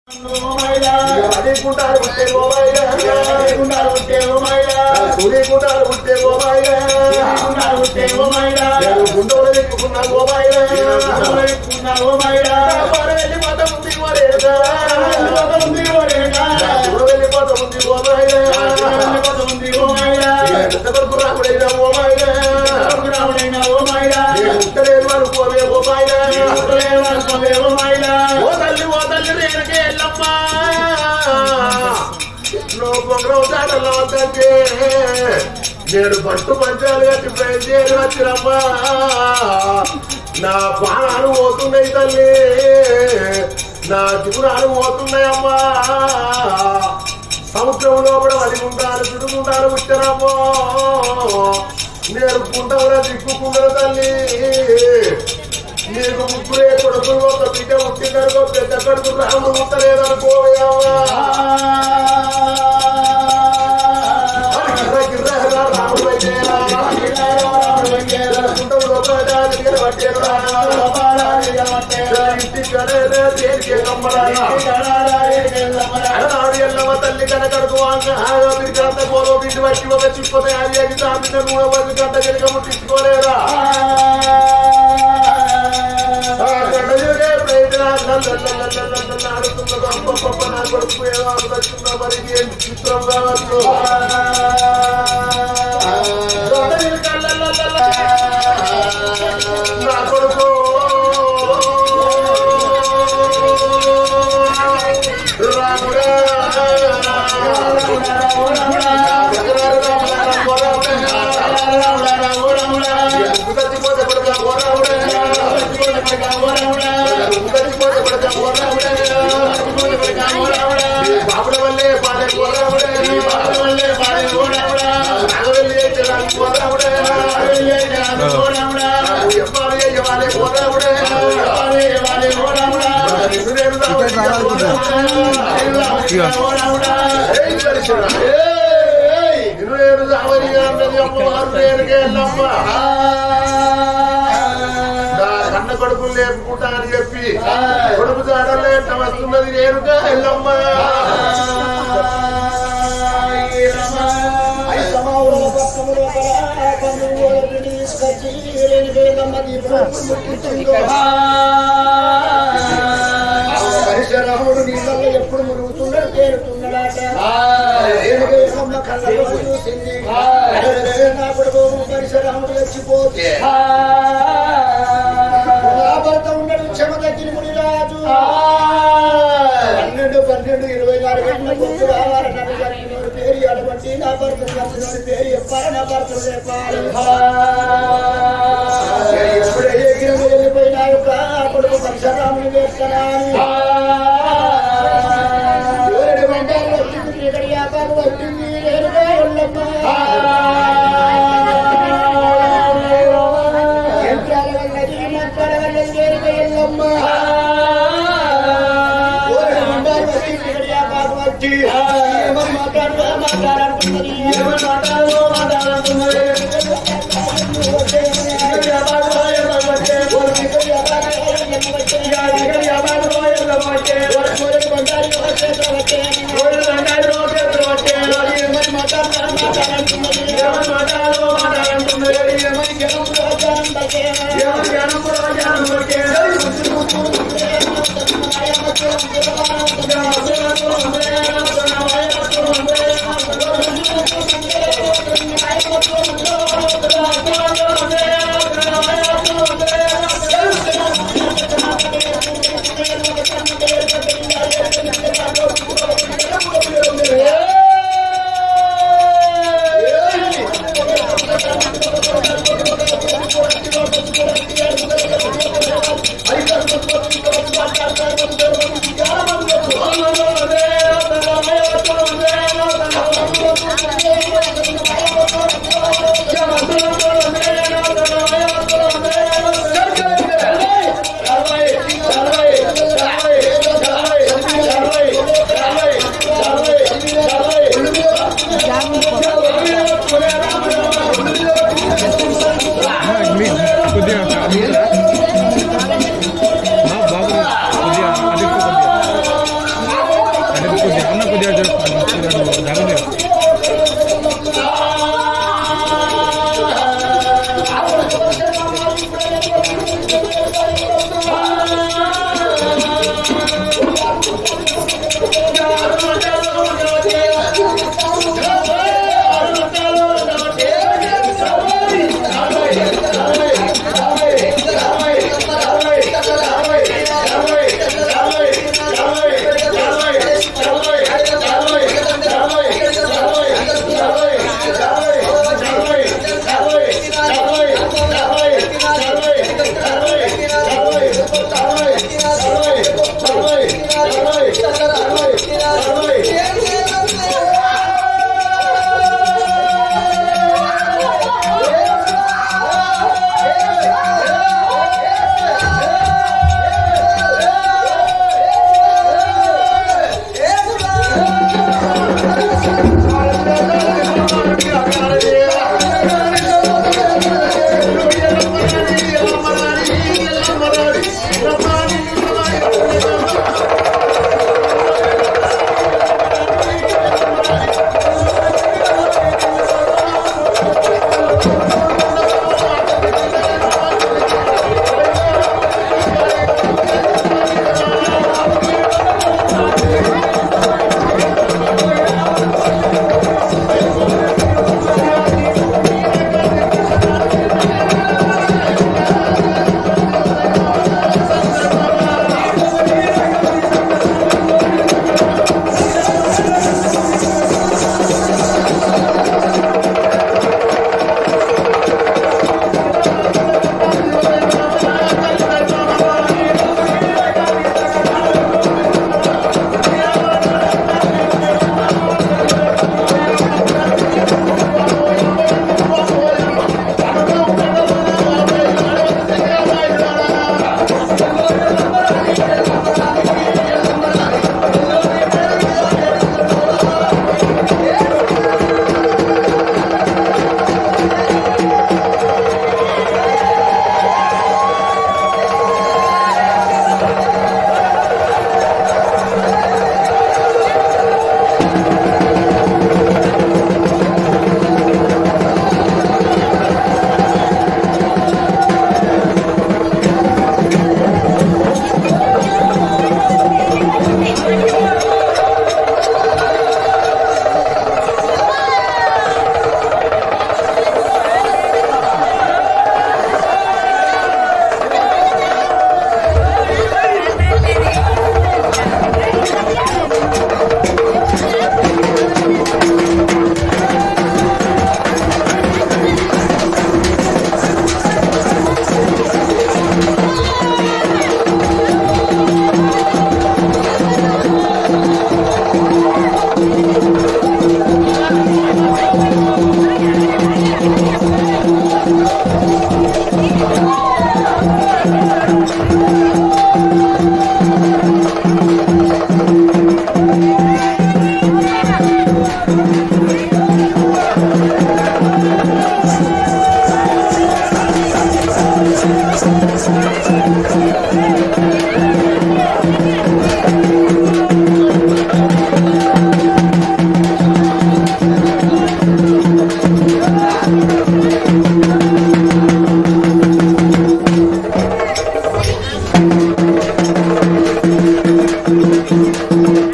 అడిగుంటారు ఉంటే ఓమైనా అడిగుంటారు ఉంటే ఓమైనా సుడిగుంటారు ఉంటే ఓమైనా ఉంటే ఓమైనా గుండోలు ఎక్కుకున్న ఓమైనా ఎక్కుకున్న ఓమైనా వెళ్ళి మాట ఉంది ఓరేగా ఉంది ఓరేగా వెళ్ళి మాట ఉంది ఓమైనా ఉంది ఓమైనా ఎంత వరకు రాముడైనా ఓమైనా రాముడైనా ఓమైనా ఉత్తరేరు వరకు పోవే ఓమైనా ఉత్తరేరు వరకు పోవే ఓమైనా ఓ తల్లి ఓ తల్లి రేణుకే ఎల్లమ్మా నువ్వు పొగరవు దాటలో వద్దంటే నేను పట్టు పంచాలు కట్టి బయలుదేరి వచ్చినమ్మా నా ప్రాణాలు పోతున్నాయి తల్లి నా దిగురాలు పోతున్నాయమ్మా సముద్రంలో కూడా వదిగుంటారు తిరుగుంటారు వచ్చారమ్మో నేను కుంటవరా దిక్కుకుంటారు తల్లి నీకు ముగ్గురే కొడుకులు ఒక బిడ్డ పుట్టినారు పెద్ద కొడుకు రాముడు ముట్టలేదనుకోవయ్యావా తల్లి కనకడుకు గంట పోలో బిడ్డు వచ్చి ఒక చిక్కుపోతే అది అది తామిన నూనె వచ్చి గంట కనుక ముట్టించుకోలేరా చిత్రం కావచ్చు నా కొడుకు బాబుల వల్లే పాడే పోరావుడే బాబుల వల్లే పాడే పోరావుడా నాగవల్లి అయితే నాకు పోరావుడే ఎవ్వాలి ఎవ్వాలి పోరావుడే ఎవ్వాలి ఎవ్వాలి పోరావుడా నిన్ను నేను నిన్ను నేను రావని అన్నది అమ్మవారు నేరుగా వెళ్ళమ్మ నా కన్న కొడుకులు లేపుకుంటా అని చెప్పి కొడుకు జాడలే వస్తున్నది నేరుగా వెళ్ళమ్మ పరశురాముడు నీళ్ళల్లో ఎప్పుడు మురుగుతున్నాడు తేరుతున్నాడట ఏనుగేసమ్మ కళ్ళలో చూసింది నా కొడుకు పరశురాముడు వచ్చిపోతే నా భర్త ఉన్నాడు క్షమ తగ్గిన మునిరాజు పన్నెండు పన్నెండు ఇరవై నాలుగు గంటల పొద్దు రావాలి నన్ను జరిగినోడు పేరు అడబట్టి నా భర్త కలిసినోడు పేరు చెప్పాలి నా భర్త చెప్పాలి ఎప్పుడే ఎగిరి వెళ్ళిపోయినా యొక్క కొడుకు పరశురాముని వేస్తున్నాను ఎవరి వెంటాలు వచ్చింది ఇక్కడ వ్యాపారం వచ్చింది నేరుగా వెళ్ళమ్మా యంత్రాల వల్లది మంత్రాల వల్లది నేరుగా వెళ్ళమ్మా ఎవరి వెంటాలు వచ్చింది ఇక్కడ వ్యాపారం వచ్చి ఏమని మాట్లాడుతూ మాట్లాడుతున్నది ఏమని మాట్లాడుతూ మాట్లాడుతున్నది ఆ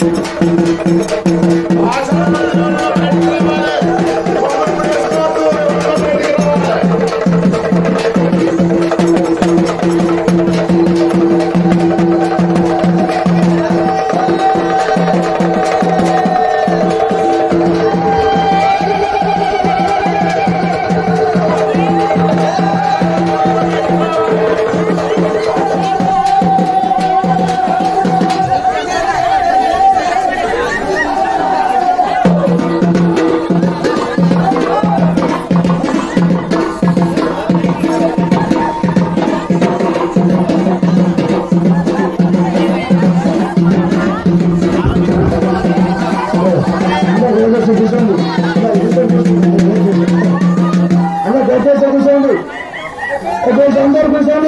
అన్న దయచేసి కూర్చోండి దయచేసి అందరు కూర్చోండి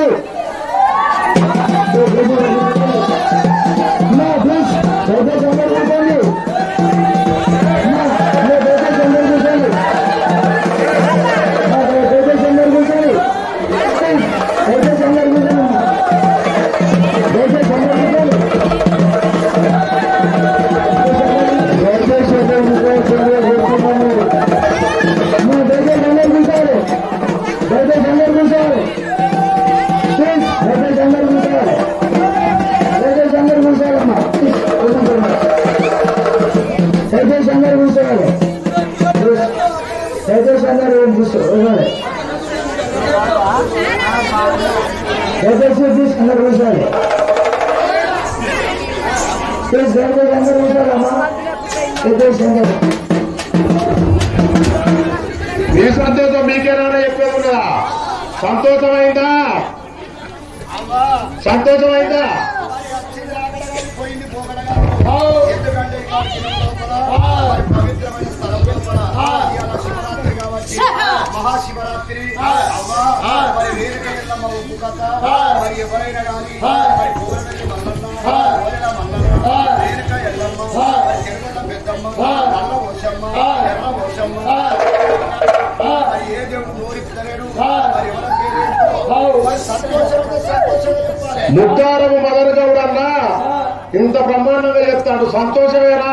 అన్న ప్లీజ్ దయచేసి అందరు కూర్చోండి అన్న, అన్న, దయచేసి అందరు కూర్చోండి అన్న, దయచేసి అందరు కూర్చోండి ప్లీజ్, దయచేసి అందరు కూర్చోండి అన్న. దయచేసి అందరు కూర్చోండి దయచేసి అందరు కూర్చోండి నువ్వు దయచేసి అందరు కూర్చోవాలి దయచేసి అందరు కూర్చోవాలి ప్లీజ్ దయచేసి అందరు కూర్చోవాలి దయచేసి అందరు కూర్చోవాలమ్మా ప్లీజ్, కూర్చోండి. దయచేసి అందరు కూర్చోవాలి ప్లీజ్, దయచేసి అందరు కూర్చోవాలి దయచేసి ప్లీజ్ అందరు కూర్చోవాలి ప్లీజ్ దయచేసి అందరు కూర్చోవాలమ్మా దయచేసి అందరు మీ సంతోషం మీకేనా చెప్పేది ఉన్నదా సంతోషమైందా సంతోషమైందా పోయింది పోగడగా ఎందుకంటే ఇక్కడ లోపల మరి పవిత్రమైన స్థలం లోపల ఇవాళ శివరాత్రి కాబట్టి మహాశివరాత్రి అవ్వ మరి వేదిక ఎల్లమ్మ ఉప్పు కథ మరి ఎవరైనా కానీ మరి పూలపల్లి మల్లన్న ఓదెల మల్లన్న వేదిక ఎల్లమ్మ మరి తిరుమల పెద్దమ్మ నల్ల పోషమ్మ ఎర్ర పోషమ్మ మరి ఏ దేవుడు నోరిస్తలేడు మరి ఎవరి పేరు ఏంటో, మరి సంతోషంగా సంతోషంగా చెప్పాలి ముద్దారము మదన గౌడ అన్న ఇంత బ్రహ్మాండంగా చెప్తాడు సంతోషమేనా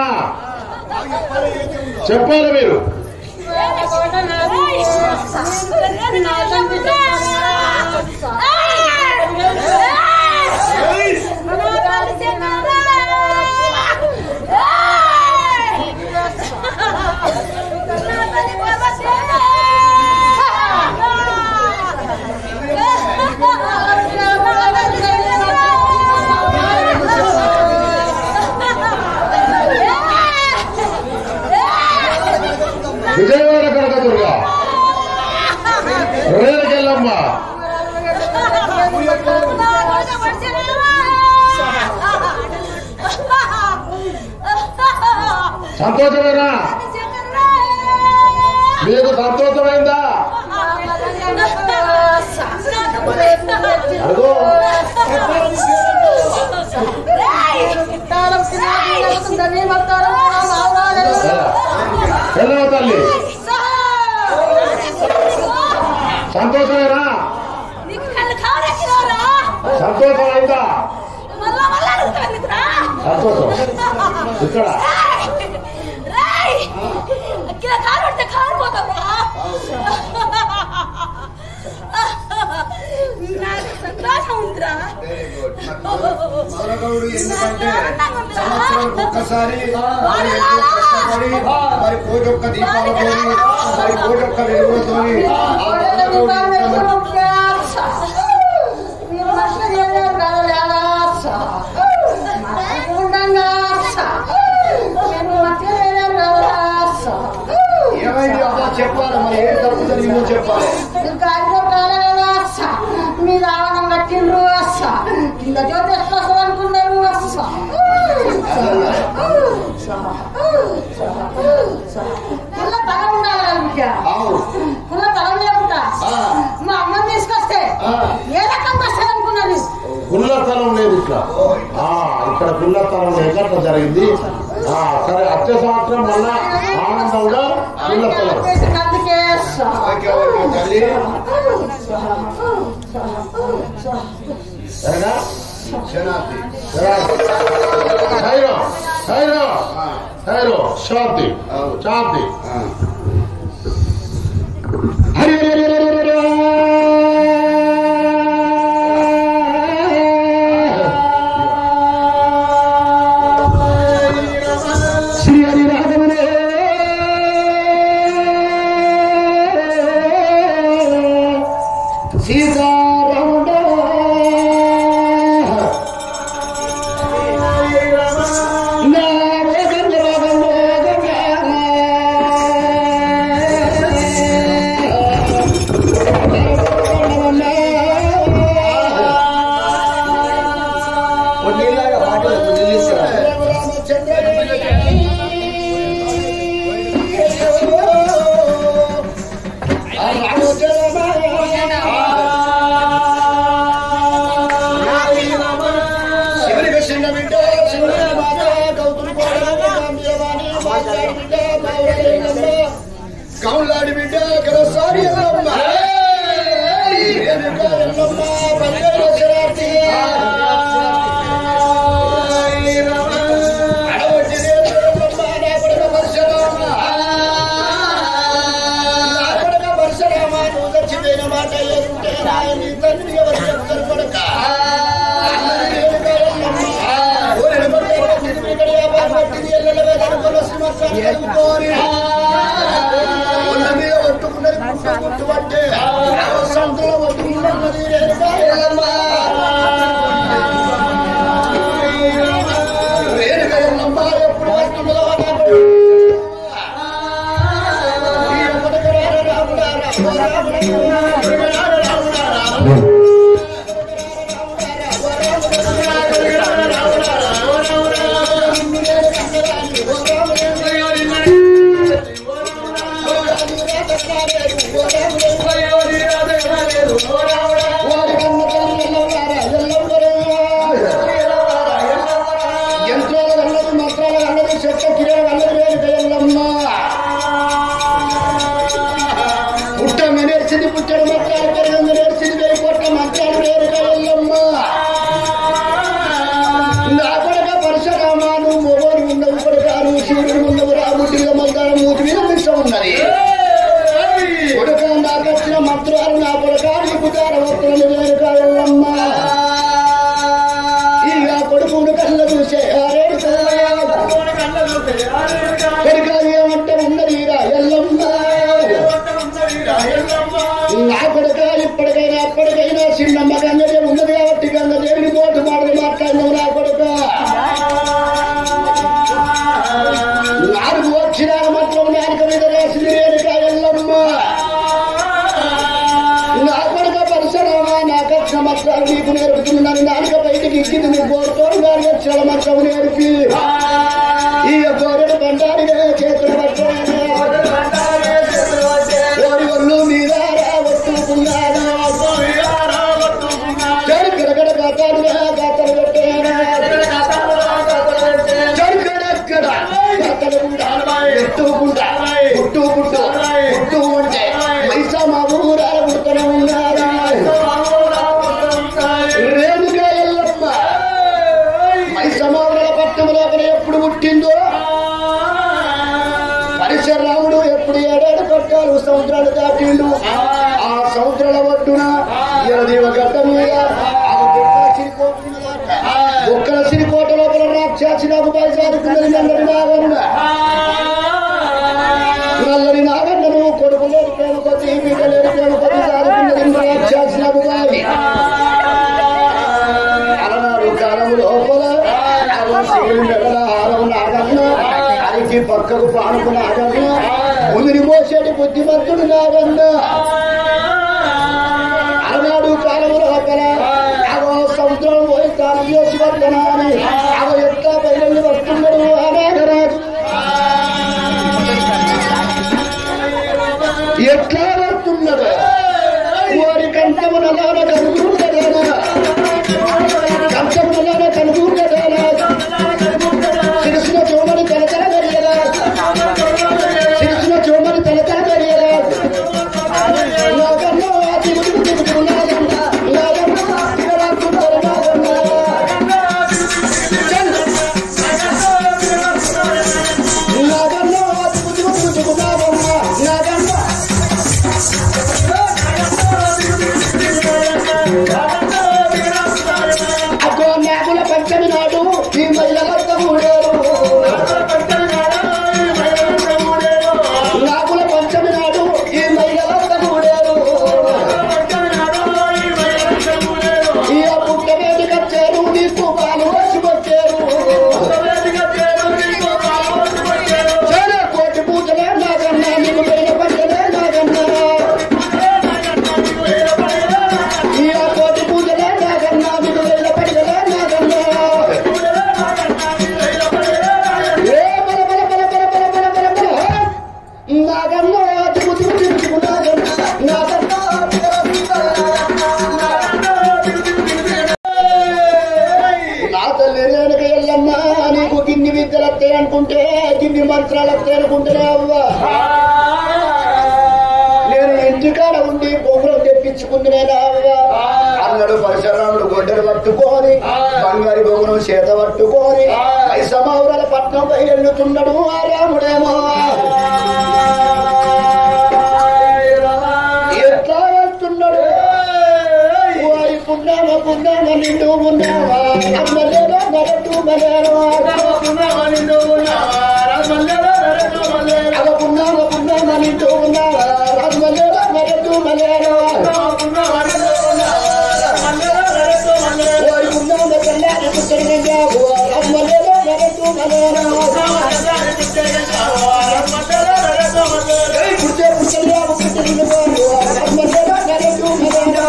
చెప్పాలి మీరు విజయవాడ కనకదుర్గ రేలకెళ్ళమ్మ సంతోషమేనా మీకు సంతోషమైందా అడుగు వెళ్ళవ తల్లి సంతోషమేనా సంతోషమైందా సంతోషం ఇక్కడ కారు పడితే కారు పోతావురా నాకు సంతోషం ఉందిరా మదనగౌడు ఎందుకంటే సంవత్సరానికి ఒక్కసారి మరి ఎంతో కష్టపడి మరి కోటొక్క దీపాలతో మరి కోటొక్క వెలుగులతో ఆ మదనగౌడు ఇంతమంది ఏమైంది అమ్మా చెప్పాలి మరి ఏం జరుగుతుంది నువ్వు చెప్పాలి మీరు ఆవనం కట్టిండ్రు అస్స కింద జ్యోతి ఎట్లా అనుకున్నారు అస్స కుల్ల తల ఉండాలి బిడ్డ అవును కుల్ల తల లేకుండా ఆ. మా అమ్మని తీసుకొస్తే ఆ. ఏ రకంగా వస్తుంది అనుకున్నారు గుల్లతనం లేదు ఇట్లా ఆ, ఇక్కడ గుల్లతనం లేక అట్లా జరిగింది ఆ, సరే వచ్చే సంవత్సరం మళ్ళా ఆనందంగా గుల్లతనం అందుకే అస్స. ఓకే ఓకే తల్లి సరేనా శనార్థి సరే. ధైర్యం హైరో హైరో శాంతి అవును. శాంతి ఆ. హరి హరి హరి హరి హరి శ్రీ హరి రాఘవనే సీతారాముడ నా వేగం రాగం కొన్నిలాగా పాటలు కొన్ని తీసుకురా శివునికి చిన్న బిడ్డ శివుని మాత గౌతమి కోడలు గాంధీవాణి మాట్లాడి బిడ్డ మావడమ్మ కౌలాడి బిడ్డ కరసారి ఎల్లమ్మ రేణుక ఎల్లమ్మ పంచల శరార్థి అడవటి ఎల్లమ్మ నా కొడుక పరశురామ నా కొడుక పరశురామ నువ్వు చచ్చిపోయిన మాట ఏరుంటే నీ తండ్రి ఎవరు చెప్తారు కొడుక యంత్రాల వల్లది మంత్రాల వల్లది చెట్ల కిరణ వల్లది వేరు ఎల్లమ్మ పుట్టంగా నేర్చింది పుట్టడు మంత్రాలు పెరగంగా నేర్చింది వేయి కోట్ల మంత్రాలు వేరు ఎల్లమ్మ నా కొడక పరశురామ నువ్వు మొగోడు ఉన్నవు కొడకారు శివుడు ఉన్నవు రాముడిగా మందారం మూతి మీద విషం ఉన్నది కొడక నాకు వచ్చిన మంత్రాలు నా కొడక నీకు దారవత్తులను వేరు ఎల్లమ్మ ఇక కొడుకును కళ్ళ చూసే ఆరేడు కొడుక ఏమంటే ఉన్నది రా ఎల్లమ్మ నా కొడుక ఇప్పటికైనా అప్పటికైనా చిన్నమ్మ గంగదేవి ఉన్నది కాబట్టి గంగదేవిని కోటు మాటలు మాట్లాడినావు నా కొడుక నాలుగు వచ్చినాక మాత్రం నాలుక మీద రాసింది రేణుక ఎల్లమ్మ నా కొడుక పరశురామా నా కక్ష మత్రాలు నీకు నేర్పుతున్నాను నాలుక బయటికి ఇచ్చింది నువ్వు కోరుతోడు గారి అక్షర మత్రం నేర్పి ఈ గోరెడు బండారిగా చేతులు పట్టాను ఓరి ఒళ్ళు మీద రావట్టుకున్నాను చెడు గిరగడ గాతాలు గాతలు పెట్టాను చెడు గడక్కడ గాతలు ఎత్తుకుంటా పుట్టుకుంటూ పుట్టు ఉంటే మైసా మా ఊరాల పుడుతూనే ఉన్నారు రేణుగా ఎల్లమ్మ మైసమావుల పట్టణం లోపల ఎప్పుడు పుట్టిందో పరిశరాముడు ఎప్పుడు ఏడాడు పట్టాలు సముద్రాలు దాటిండు ఆ సముద్రాల ఒడ్డున ఇరదీవ గడ్డ మీద ఆ బొక్కల సిరికోట మీద బొక్కల సిరికోట లోపల రాక్షసి నాకు బయలుదేరుతున్నది నల్లడి నాగన్న నల్లని నాగన్నను కొడుకు లేని ప్రేమ కొద్ది బిడ్డ లేని ప్రేమ కొద్ది సాగుతున్నది రాక్షసి నాకు బావి అలనాడు కాలం లోపల నాగన్న అరికి పక్కకు పానుకు నాగన్న ముదిరి మోసేటి బుద్ధిమంతుడు నాగన్న అలనాడు కాలం లోపల అగో సముద్రం పోయి తాను చేసి వద్దనా అని అగో ఎట్లా బయలు వస్తున్నాడు ఆ నాగరాజు ఎట్లా వస్తున్నాడు వారి కంఠమున కనుకుంటాడా కంచములలో కనుగూడదానా శిరస్సులో చోమని తలతల గడియలా శిరస్సులో చోమని తలతల గడియలా నాగన్న తిరుగుతూ తిరుగుతూ నాగన్న నాగన్న తిరగాకుంటారు నాగన్న తేరుకుంటే గిన్ని మంత్రాలకు తేరుకుంటేనే అవ్వ నేను ఇంటికాడ ఉండి బొమ్మలు తెప్పించుకుంటున్నాను అవ్వ అన్నాడు పరశురాముడు గొడ్డలు పట్టుకొని బంగారి బొమ్మను చేత పట్టుకొని వైసమౌరాల పట్నం పై వెళ్ళుతున్నాడు ఆ రాముడేమో ఎట్లా వెళ్తున్నాడు వారి పున్నామ పున్నామ నిండు ఉన్నావా అమ్మలేదో నరటు మలేరో అగ పున్నామ పున్నామ నిండు ఉన్నావా అమ్మలేదో నరటు మలేరో వారి పున్నామ కల్లారి పుట్టడిగావు అమ్మలేదో నరటు మలేరో పుట్టే పుట్టడిగావు పుట్టడిగావు అమ్మలేదో నరటు మలేరో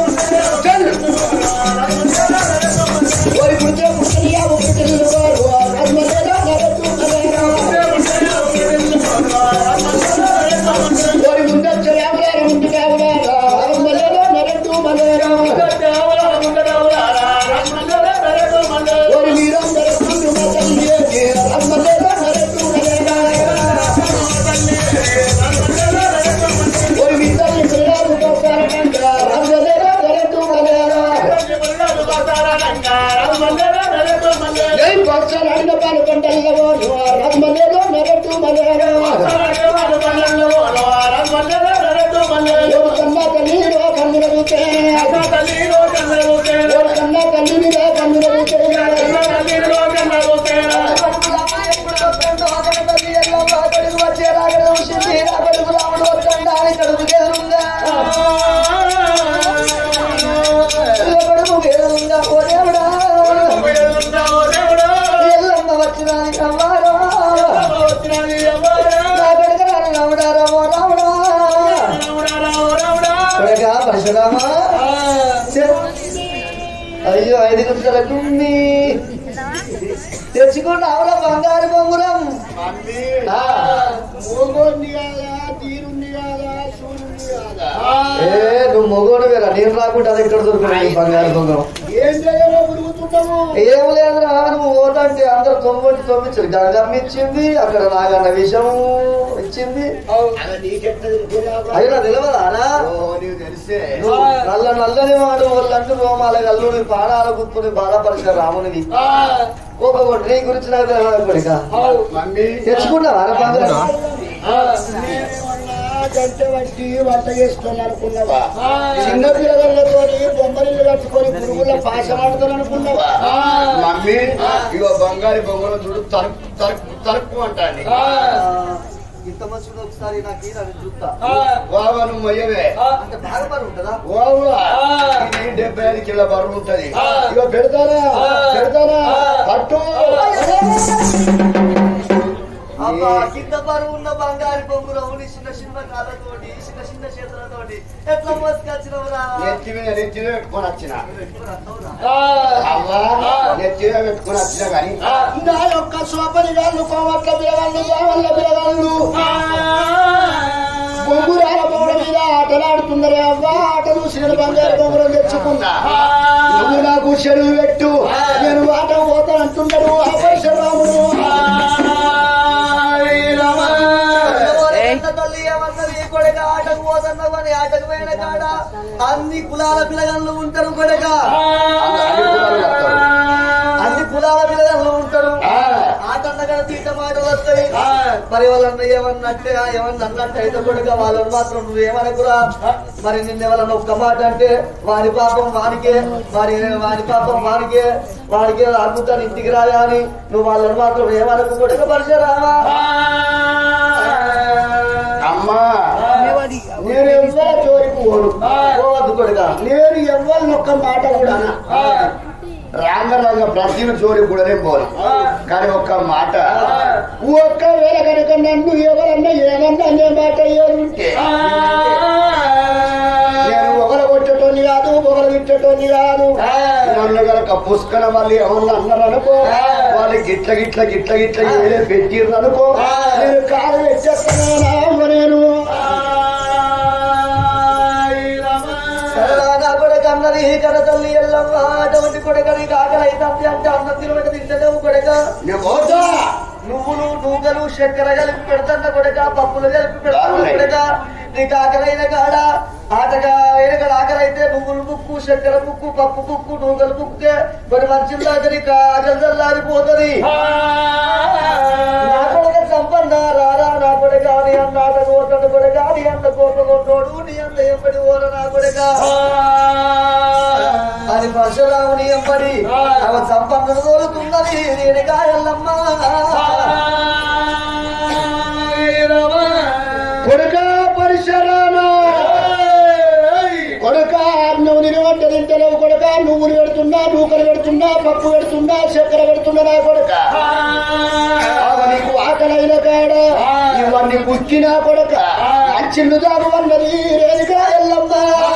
ఓరి పుట్టే పుట్టడిగావు పుట్టడిగావు అమ్మలేదో నరటు మలేరో ఓరి ముందొచ్చ రామరార ముందు రామరార అమ్మలేదో నరటు మలేరో ఓరి మీరందరూ కుండు మతల్లి అమ్మలేదో నరటు మలేరో ఓరి మీ తల్లి పిల్లలు కాపాడనంగా అమ్మలేదో నరటు మలేరో జై పక్షాలు అడిన పాలు పంటల్లో రమ్మలేదో నరటు మలేరో ఎవరు కన్నా తల్లిలో కన్నులవుతే ఎవరు కన్నా తల్లిలో కన్నులవుతే పరశురామా అయ్యో ఐదు గుంటలకు తెచ్చుకోండి ఆవిడ బంగారు బొంగురం ఏ నువ్వు మొగోడు వేరా నేను రాకుండా అది ఎక్కడ దొరుకుతుంది ఈ బంగారు బొంగురం ఏం చేయాలో మురుగుతున్నాము ఏం లేదురా నువ్వు ఓటంటే అందరు తొమ్మిది తొమ్మిది గంగమ్మ ఇచ్చింది అక్కడ నాగన్న విషం ఇచ్చింది అయినా తెలియదానా నీకు తెలిసే నువ్వు నల్ల నల్లని వాడు వాళ్ళంటూ రోమాల గల్లుడి పాడాల గుర్తుని బాధపరిచిన రామునివి ఒక్కొక్కటి నీ గురించి నాకు తెలియదు కొడుక మమ్మీ తెచ్చుకున్నావా రా బంగారం గంట వట్టి వంట చేసుకొని అనుకున్నావా చిన్న పిల్లలతో బొమ్మరిల్లు కట్టుకొని పురుగుల పాశమాడుతాను అనుకున్నావా మమ్మీ ఇగో బంగారు బొమ్మలు చూడు తలుపు తలుపు తలుపు అంటాను ఇంత మంచిగా ఒకసారి నాకు ఈ నన్ను చూస్తా వావా నువ్వు మొయ్యవే అంటే బాగా పని ఉంటుందా వావా ఇది డెబ్బై ఐదు కిలో బరువు ఉంటది ఇగో పెడతారా పెడతారా పట్టు అబ్బా కింద బరువు ఉన్న బంగారు బొంగురవుని చిన్న చిన్న కాళ్ళతోటి చిన్న చిన్న చేతులతోటి ఎట్లా మోసుకొచ్చినవురా నెత్తి మీద నెత్తి మీద పెట్టుకొని వచ్చిన అవ్వా నెత్తి మీద పెట్టుకొని వచ్చిన కానీ నా యొక్క సోపని గాళ్ళు కోవట్ల పిలగాళ్ళు బావల్ల పిలగాళ్ళు బొంగురాల బొమ్మల మీద ఆటలాడుతుందరే అవ్వా ఆట చూసిన బంగారు బొమ్మలు తెచ్చుకున్నా నువ్వు నాకు చెరువు పెట్టు నేను ఆట పోతా అంటున్నాడు ఆ పరశురాముడు తల్లి ఏమన్నది ఈ కొడక ఆటకు పోతున్నావు అని ఆటకు పోయిన కాడ అన్ని కులాల పిల్లగాళ్ళు ఉంటారు కొడక అన్ని కులాల పిల్లగాళ్ళు ఉంటారు ఆట అన్నగా తీట మాటలు వస్తాయి మరి వాళ్ళన్న ఏమన్నట్టే ఏమన్నా అన్నట్టు అయితే కొడుక వాళ్ళని మాత్రం నువ్వు ఏమనకురా మరి నిన్న ఎవరన్నా ఒక్క మాట అంటే వాని పాపం వానికే వారి వాని పాపం వానికే వాడికి అద్భుతాన్ని ఇంటికి రాగా అని నువ్వు వాళ్ళని మాత్రం ఏమనకు కొడుక పరిచయరామా అమ్మా నేను ఎవ్వర జోలికి పోను పోవద్దు కొడుక నేను ఎవ్వరిని ఒక్క మాట కూడా అనా. రాంగరంగ ప్రతిమ జోలి కూడా నేను పోను కానీ ఒక్క మాట ఒక్కవేళ కనుక నన్ను ఎవరన్నా ఏమన్నా అనే మాట ఏముంటే నేను ఒకరు కొట్టేటోని కాదు ఒకరు తిట్టేటోని కాదు నన్ను కనుక పుష్కర మళ్ళీ ఏమన్నా అన్నారు అనుకో వాళ్ళు గిట్ల గిట్ల గిట్ల గిట్ల ఏదే పెట్టిర్రు అనుకో నేను కాలు పెట్టేస్తాను నేను సరదాగా కొడుక అన్నది కడ తల్లి ఎల్లమ్మ అటువంటి కొడుకని కాకలైతే అంటే అన్నం తినబెట్ట తింటలేవు కొడుక నేను పోతా నువ్వు నువ్వులు నూగలు చక్కెర కలిపి పెడతాన్న కొడక పప్పులు కలిపి పెడతాన్న కొడక నీకు ఆకలైన కాడ ఆటగా అయిన కాడ ఆకలి అయితే నువ్వులు ముక్కు చక్కెర ముక్కు పప్పు ముక్కు నూగలు ముక్కే మరి మంచి దాకా నీకు ఆకలి చల్లారిపోతుంది నా కొడుక సంపన్న రారా నా కొడుక నీ అన్న ఆట కోటడు కొడుక నీ అన్న కోట కొట్టోడు నీ అన్న ఎంబడి ఓర నా కొడుక అని పరశురాముని ఎంబడి అవ సంపన్న తోలుతున్నది నేను కాయల్లమ్మ కొడుక పరిశరామ కొడుక నువ్వు నిలబడ్డ తింటలేవు కొడుక నువ్వులు పెడుతున్నా నూకలు పెడుతున్నా పప్పు పెడుతున్నా చక్కెర పెడుతున్నా నా కొడుక ఆమె నీకు ఆకలైన కాడ ఇవన్నీ గుచ్చినా కొడుక అంచిల్లు దాగు అన్నది రేణుక ఎల్లమ్మ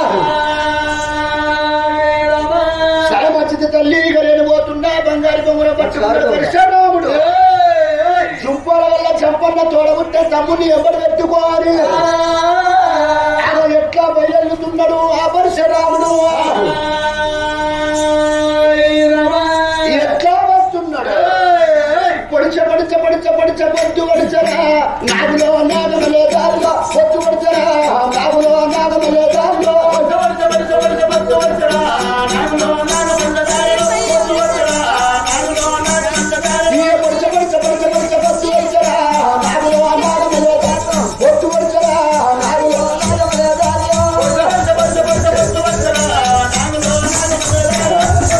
సరమచ్చిత తల్లి గరేను పోతున్నా బంగారు బొమ్మల పట్టుకున్న పరిశరాముడు చుంపాల వల్ల చంపన్న తోడబుట్టే తమ్ముని ఎవరు పెట్టుకోవాలి ఆయన ఎట్లా బయలుతున్నాడు ఆ పరశురాముడు ఎట్లా వస్తున్నాడు పొడిచ పొడిచ పొడిచ పొడిచ పొద్దు పొడిచరా నాగులో నాగమలే దారిలో పొద్దు పొడిచరా నాగులో నాగమలే దారిలో పొద్దు పొడిచ పొడిచ పొడిచ పొద్దు పొడిచరా నాగులో నాగమలే దారిలో పొద్దు పొడిచరా నాగులో నాగమలే దారిలో ఈ పొడిచ పొడిచ పొడిచ పొడిచ పొద్దు పొడిచరా నాగులో నాగమలే దారిలో పొద్దు పొడిచరా నాగులో నాగమలే దారిలో పొద్దు పొడిచ పొడిచ పొడిచ పొద్దు పొడిచరా నాగులో నాగమలే దారిలో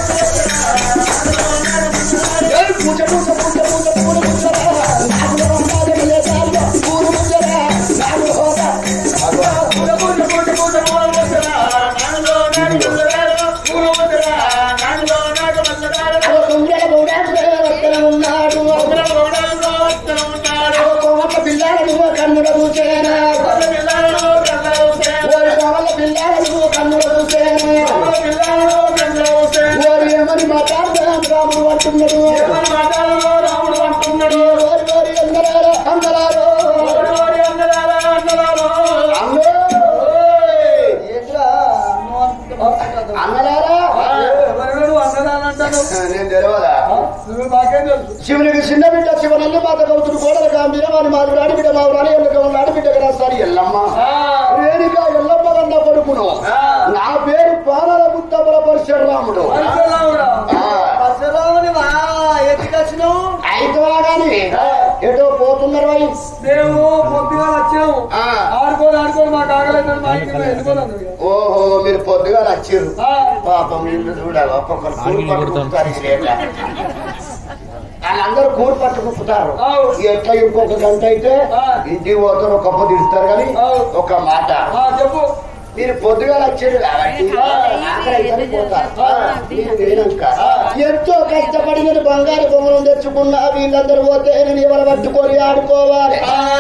ఏయ్ పూజ పూజ పూజ పూజ పూజ పూజరా నాగులో నాగమలే దారిలో పూజ పూజరా నాగులో పూజ పూజ పూజ పూజ పూజ పూజరా నాగులో నాగమలే దారిలో పూజ పూజరా నాగులో నాగమలే దారిలో కుంగల గౌడాలు వస్తన ఉన్నాడు కుంగల గౌడాలు వస్తన ఉన్నాడు కోమట పిల్లాడు కన్నుల చూసేనా కోమట పిల్లాడు కన్నుల చూసేనా ఓరి కోమల పిల్లాడు కన్నుల చూసేనా కోమల పిల్లాడు కన్నుల చూసేనా ఓరి ఏమని మాట్లాడతాం రాముడు అంటున్నాడు ఏమని మాట్లాడలో రాముడు అంటున్నాడు ఓరి ఓరి అందరారా అందరారో ఓరి ఓరి అందరారా అందరారో అన్నో ఏంట్రా నువ్వు అనుకుంటున్నావు? అన్నలారా ఎవరు నువ్వు అన్నదానంటాను నేను తెలియదా నువ్వు మాకేం తెలుసు శివునికి చిన్న బిడ్డ శివనల్లి మాత గౌతుడు కోడలు గాంభీర వాని మాది ఆడిబిడ్డ మా రాని ఎల్లక ఉన్న ఆడిబిడ్డ కదా సారి ఎల్లమ్మ రేణుక ఎల్లమ్మ కన్న కొడుకును నా పేరు పానల గుత్తబల పరశురాముడు పరశురాముడా? ఆ. పరశురాముని వా ఎత్తుకొచ్చినావు అయితే గాని ఎటో పోతున్నారు వై మేము పొద్దుగా వచ్చాము ఆ. ఆడుకోని ఆడుకోని మాకు ఆగలేదు మా ఇంటికి మేము వెళ్ళిపోదాం ఇక. ఓహో మీరు పొద్దుగా వచ్చారు ఆ. పాపం ఇల్లు చూడాలి ఒక్కొక్కరు కూరు పట్టుకుంటారు ఇది లేక. వాళ్ళందరూ కూరు పట్టుకుంటారు అవు. ఎట్లా ఇంకొక గంట అయితే ఆ. ఇంటికి పోతారు ఒక పొద్దు ఇస్తారు కానీ అవు. ఒక మాట ఆ, చెప్పు మీరు పొద్దుగా వచ్చారు కాబట్టి ఆకలి అయితేనే పోతారు. మీరు పోయినాక ఎంతో కష్టపడి నేను బంగారు బొమ్మలు తెచ్చుకున్నా వీళ్ళందరూ పోతే నేను ఎవరు పట్టుకొని ఆడుకోవాలి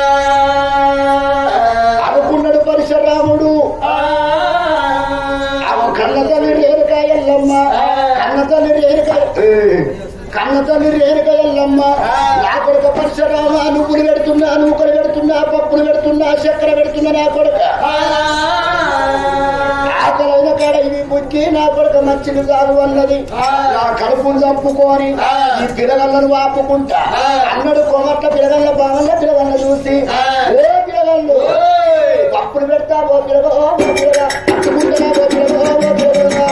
అనుకున్నాడు పరశురాముడు ఆమె కన్న తల్లి రేణుక ఎల్లమ్మ కన్న తల్లి రేణుక ఏ, కన్న తల్లి రేణుక ఎల్లమ్మ నా కొడుక పరశురామ నువ్వులు పెడుతున్నా నూకలు పెడుతున్నా పప్పులు పెడుతున్నా చక్కెర పెడుతున్నా నా కొడుక ఆకలైన కాడ ఇవి బుద్ధి నా కొడుక మంచిది కాదు అన్నది నా కడుపును చంపుకొని ఈ పిల్లగళ్ళను వాపుకుంటా అన్నడు కొమట్ల పిల్లగళ్ళ బాగల్ల పిల్లగళ్ళ చూసి ఏ పిల్లగళ్ళు పప్పులు పెడతా ఓ పిల్లగా ఓ పిల్లగా పట్టుకుంటున్నా ఓ పిల్లగా ఓ పిల్లగా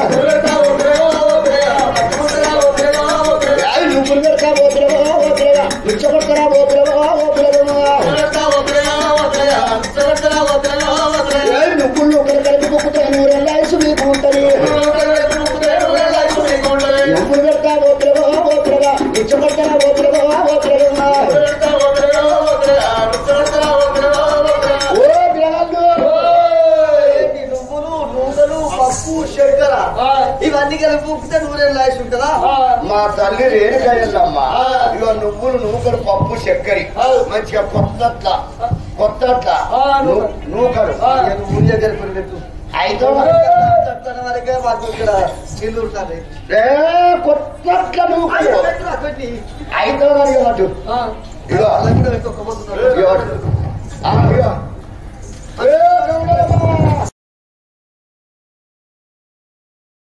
ఏయ్, నువ్వులు పెడతా ఓ పిల్లగా ఓ పిల్లగా నిచ్చగొడతారా ఓ పిల్లగా ఓ పిల్లగా ఏయ్, నువ్వులు ఒకరు కలిపి కుక్కుతాయి నూరెళ్ళ ఐసు మీకు ఉంటది నువ్వులు పెడతా ఓ పిల్లగా ఓ పిల్లగా నిచ్చగొడతారా ఓ పిల్లగా ఓ పిల్లగా ఓ పిల్లగాళ్ళు ఏంటి నువ్వులు నూనెలు పప్పు చక్కెర ఇవన్నీ కలిపి ఉప్పితే నూనె లాసి ఉంటుందా మా తల్లి రేణుకాయల్లమ్మ ఇక నువ్వులు నూకలు పప్పు చక్కెర మంచిగా కొత్తట్ల కొత్తట్ల నూ- నూకలు నూనె దగ్గర పెట్టు అయితే తట్టన వరకే మాకు ఇక్కడ చిల్లు ఉంటుంది ఏ కొత్తట్ల నూకలు పెట్టి అయితే కనుక మటు ఇగో అలా కూడా పెట్టి ఒక్క పొద్దున్నారు. ఇగో. ఆ, ఇగో.